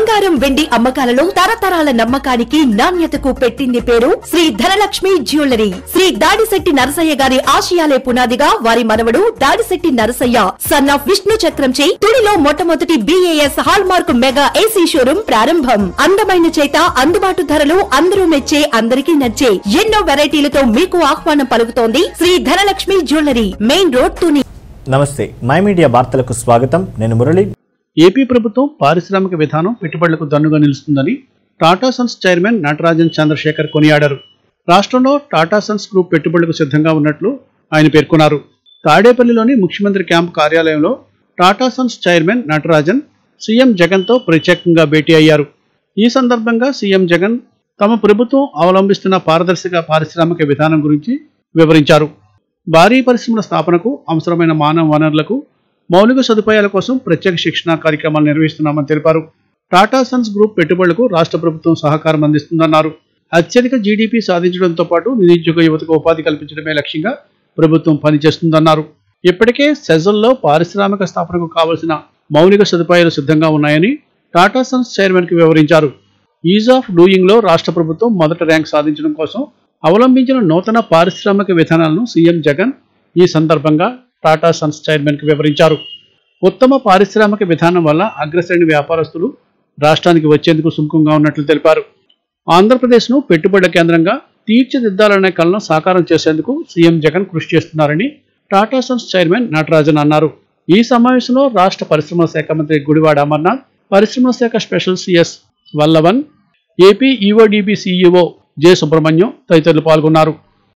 బంగారం వెండి అమ్మకాలలో తరతరాల నమ్మకానికి నాణ్యతకు పెట్టింది పేరు శ్రీ ధనలక్ష్మి జ్యువెలరీ శ్రీ దాడిశెట్టి నరసయ్య గారి ఆశయాలే పునాదిగా వారి మనవడు దాడిశెట్టి నరసయ్య సన్ ఆఫ్ విష్ణు చక్రంచే తుడిలో మొట్టమొదటి BIS hallmark mega AC showroom ప్రారంభం అందమైన చేత అందుబాటు ధరలు అందరూ మెచ్చే అందరికీ నచ్చే ఎన్నో వెరైటీలతో మీకు ఆహ్వానం పలుకుతోంది Sri Dhanalakshmi jewellery main road Tuni Namaste my media వార్తలకు స్వాగతం నేను మురళి ఏపీ ప్రభుత్వం పారిశ్రామిక విధానం పెట్టుబడులకు దన్నుగా నిలుస్తుందని Tata Sons chairman Natarajan Chandrasekhar కొనియాడారు రాష్ట్రంలో టాటా సన్స్ గ్రూప్ పెట్టుబడులకు సిద్ధంగా ఉన్నట్లు ఆయన పేర్కొన్నారు తాడేపల్లిలోని ముఖ్యమంత్రి క్యాంప్ కార్యాలయంలో Tata Sons chairman Natarajan CM జగన్తో ప్రత్యేకంగా భేటీ అయ్యారు ఈ సందర్భంగా సీఎం జగన్ తమ ప్రభుత్వం అవలంబిస్తున్న పారదర్శక పారిశ్రామిక విధానం గురించి వివరించారు భారీ పరిశ్రమల స్థాపనకు అవసరమైన మానవ వనరులకు మౌలిక సదుపాయాల కోసం ప్రత్యేక శిక్షణా కార్యక్రమాలు నిర్వహిస్తున్నామని తెలిపారు టాటా సన్స్ గ్రూప్ పెట్టుబడులకు రాష్ట్ర ప్రభుత్వం సహకారం అందిస్తుందన్నారు అత్యధిక జీడీపీ సాధించడంతో పాటు నిరుద్యోగ యువతకు ఉపాధి కల్పించడమే లక్ష్యంగా ప్రభుత్వం పనిచేస్తుందన్నారు ఇప్పటికే సెజల్లో పారిశ్రామిక స్థాపనకు కావలసిన మౌలిక సదుపాయాలు సిద్ధంగా ఉన్నాయని టాటా సన్స్ చైర్మన్ కి వివరించారు ఈజ్ ఆఫ్ డూయింగ్ లో రాష్ట్ర ప్రభుత్వం మొదటి ర్యాంక్ సాధించడం కోసం అవలంబించిన నూతన పారిశ్రామిక విధానాలను సీఎం జగన్ ఈ సందర్భంగా టాటా సన్స్ చైర్మన్ కి వివరించారు ఉత్తమ పారిశ్రామిక విధానం వల్ల అగ్రశ్రేణి వ్యాపారస్తులు రాష్ట్రానికి వచ్చేందుకు సుముఖంగా ఉన్నట్లు తెలిపారు ఆంధ్రప్రదేశ్ను పెట్టుబడుల కేంద్రంగా తీర్చిదిద్దాలనే కలను సాకారం చేసేందుకు సీఎం జగన్ కృషి చేస్తున్నారని టాటా సన్స్ చైర్మన్ నటరాజన్ అన్నారు ఈ సమావేశంలో రాష్ట్ర పరిశ్రమల శాఖ మంత్రి గుడివాడ అమర్నాథ్ పరిశ్రమల శాఖ special CS Valavan AP EODB CEO J Subrahmanyam తదితరులు పాల్గొన్నారు